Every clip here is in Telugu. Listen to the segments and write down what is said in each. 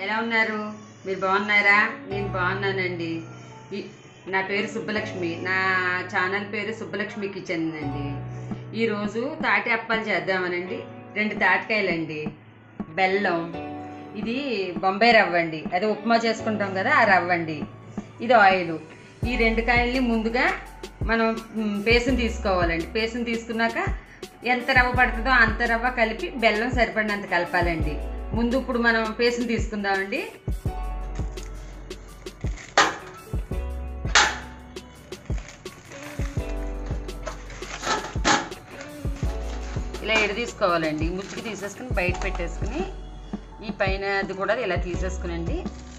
ఎలా ఉన్నారు మీరు బాగున్నారా నేను బాగున్నానండి ఈ- నా పేరు సుబ్బలక్ష్మి నా ఛానల్ పేరు సుబ్బలక్ష్మి కిచెన్ అండి ఈరోజు తాటి అప్పాలు చేద్దామనండి రెండు తాటికాయలండి బెల్లం ఇది బొంబాయి రవ్వ అండి అదే ఉప్మా చేసుకుంటాం కదా ఆ రవ్వ అండి ఇది ఆయిల్ ఈ రెండు కాయల్ని ముందుగా మనం మ్, పేస్ట్ని తీసుకోవాలండి పేస్ట్ని తీసుకున్నాక ఎంత రవ్వ పడుతుందో అంత రవ్వ కలిపి బెల్లం సరిపడినంత కలపాలండి ముందు ఇప్పుడు మనం పేస్ట్ని తీసుకుందామండి ఇలా ఎడ తీసుకోవాలండి ముచ్చుకి తీసేసుకుని బయట పెట్టేసుకుని ఈ పైన అది కూడా ఇలా తీసేసుకునండి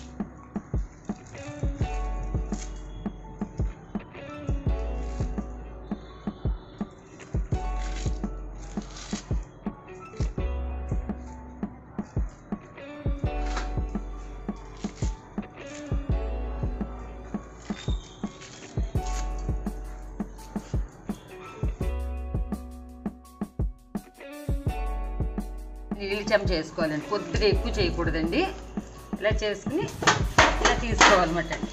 నీళ్ళు చెంచా చేసుకోవాలండి కొద్దిగా ఎక్కువ చేయకూడదండి ఇలా చేసుకుని ఇలా తీసుకోవాలన్నమాట అండి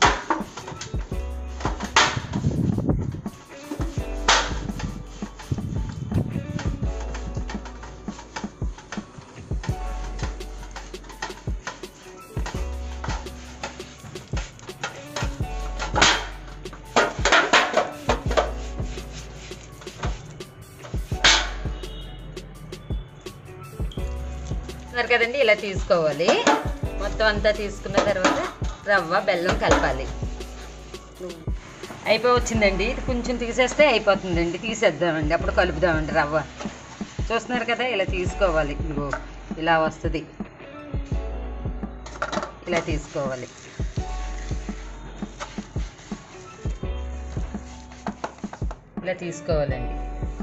ఉన్నారు కదండి ఇలా తీసుకోవాలి మొత్తం అంతా తీసుకున్న తర్వాత రవ్వ బెల్లం కలపాలి అయిపోయి వచ్చిందండి ఇది కొంచెం తీసేస్తే అయిపోతుందండి తీసేద్దామండి అప్పుడు కలుపుదామండి రవ్వ చూస్తున్నారు కదా ఇలా తీసుకోవాలి ఇదిగో ఇలా వస్తుంది ఇలా తీసుకోవాలి ఇలా తీసుకోవాలండి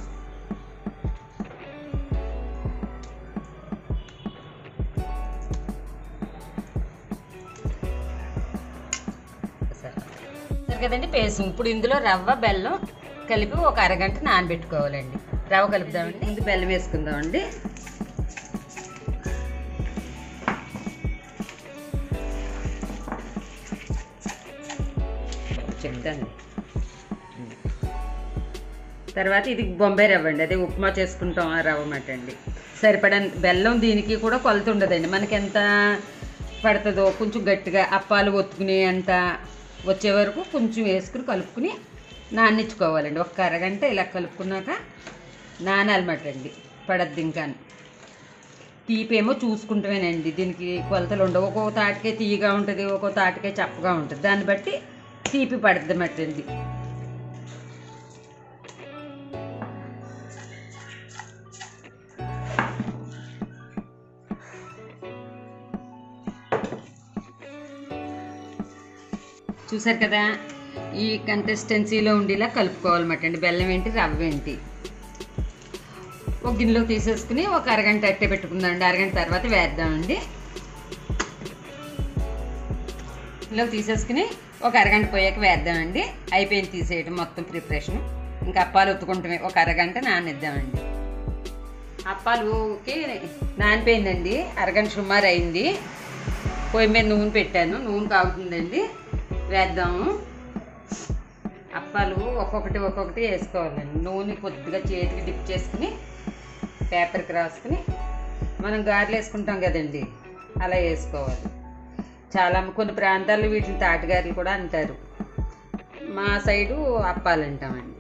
సరే కదండి పేస్ట్ ఇప్పుడు ఇందులో రవ్వ బెల్లం కలిపి ఒక అరగంట నానబెట్టుకోవాలండి రవ్వ కలుపుదామండి ఇందు బెల్లం వేసుకుందామండి చెప్తాను తర్వాత ఇది బొంబాయి రవ్వ అండి అదే ఉప్మా చేసుకుంటాం ఆ రవ్వ మాట అండి సరిపడ బెల్లం దీనికి కూడా కొలత ఉండదండి మనకి ఎంత పడుతుందో కొంచెం గట్టిగా అప్పాలు ఒత్తుకునే అంత వచ్చే వరకు కొంచెం వేసుకుని కలుపుకుని నానిచ్చుకోవాలండి ఒక్క అరగంట ఇలా కలుపుకున్నాక నానాలన్నమాట అండి పడద్ది ఇంకా తీపేమో చూసుకుంటామేనండి దీనికి కొలతలు ఉండవు ఒక్కొక్క తాటికే తీయగా ఉంటుంది ఒక్కొక్క తాటికే చప్పగా ఉంటుంది దాన్ని బట్టి తీపి పడుతుంది అన్నమాట అండి చూసారు కదా ఈ కన్సిస్టెన్సీలో ఉండేలా కలుపుకోవాలన్నమాట అండి బెల్లం ఏంటి రవ్వ ఏంటి ఒక గిన్నెలోకి తీసేసుకుని ఒక అరగంట అట్టే పెట్టుకుందామండి అరగంట తర్వాత వేద్దామండి గిన్నెలోకి తీసేసుకుని ఒక అరగంట పోయాక వేద్దామండి అయిపోయింది తీసేయడం మొత్తం ప్రిపరేషన్ ఇంకా అప్పాలు ఒత్తుకుంటామే ఒక అరగంట నానిద్దామండి అప్పాలుకి నానిపోయిందండి అరగంట సుమారు అయింది పొయ్యి మీద నూనె పెట్టాను నూనె కాగుతుందండి వేద్దాము అప్పాలు ఒక్కొక్కటి ఒక్కొక్కటి వేసుకోవాలండి నూనె కొద్దిగా చేతికి డిప్ చేసుకుని పేపర్కి రాసుకుని మనం గారెలు వేసుకుంటాం కదండి అలా వేసుకోవాలి చాలా కొన్ని ప్రాంతాల్లో వీటిని తాటిగారెలు కూడా అంటారు మా సైడు అప్పాలు అంటామండి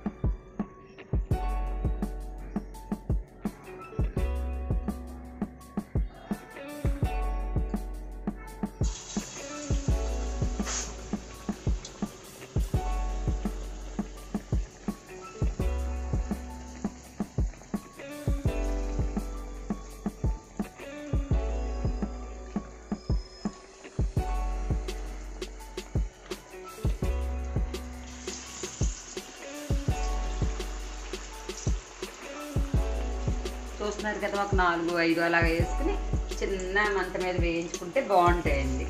చూస్తున్నారు కదా ఒక నాలుగు ఐదు అలా వేసుకుని చిన్న మంట మీద వేయించుకుంటే బాగుంటాయండి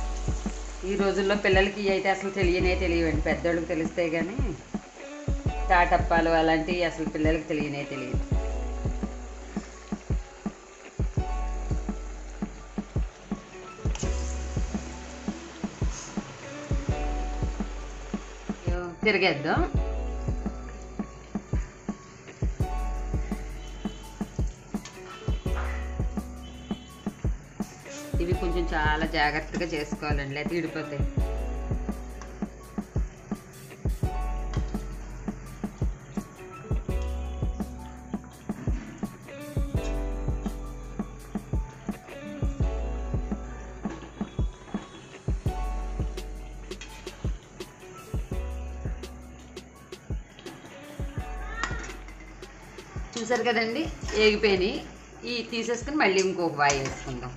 ఈ రోజుల్లో పిల్లలకి ఇవి అయితే అసలు తెలియనే తెలియవండి పెద్దోళ్ళకి తెలిస్తే కానీ తాటప్పాలు అలాంటివి అసలు పిల్లలకి తెలియనే తెలియదు తిరిగేద్దాం ఇవి కొంచెం చాలా జాగ్రత్తగా చేసుకోవాలండి లేకపోతే విడిపోతాయి చూసారు కదండి ఏగిపోయినాయి ఈ తీసేసుకుని మళ్ళీ ఇంకొక వాయి వేసుకుందాం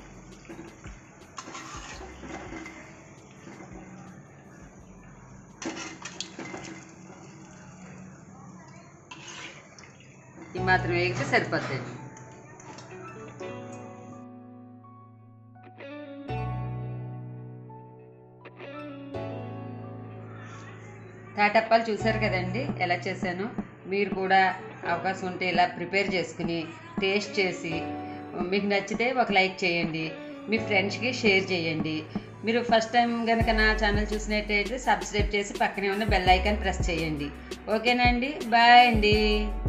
ఈ మాత్రం వేగితే సరిపోతుంది తాటప్పాలు చూసారు కదండి ఎలా చేశాను మీరు కూడా అవకాశం ఉంటే ఇలా ప్రిపేర్ చేసుకుని టేస్ట్ చేసి మీకు నచ్చితే ఒక లైక్ చేయండి మీ ఫ్రెండ్స్కి షేర్ చేయండి మీరు ఫస్ట్ టైం కనుక నా ఛానల్ చూసినట్టయితే సబ్స్క్రైబ్ చేసి పక్కనే ఉన్న బెల్ ఐకాన్ ప్రెస్ చేయండి ఓకేనా అండి బాయ్ అండి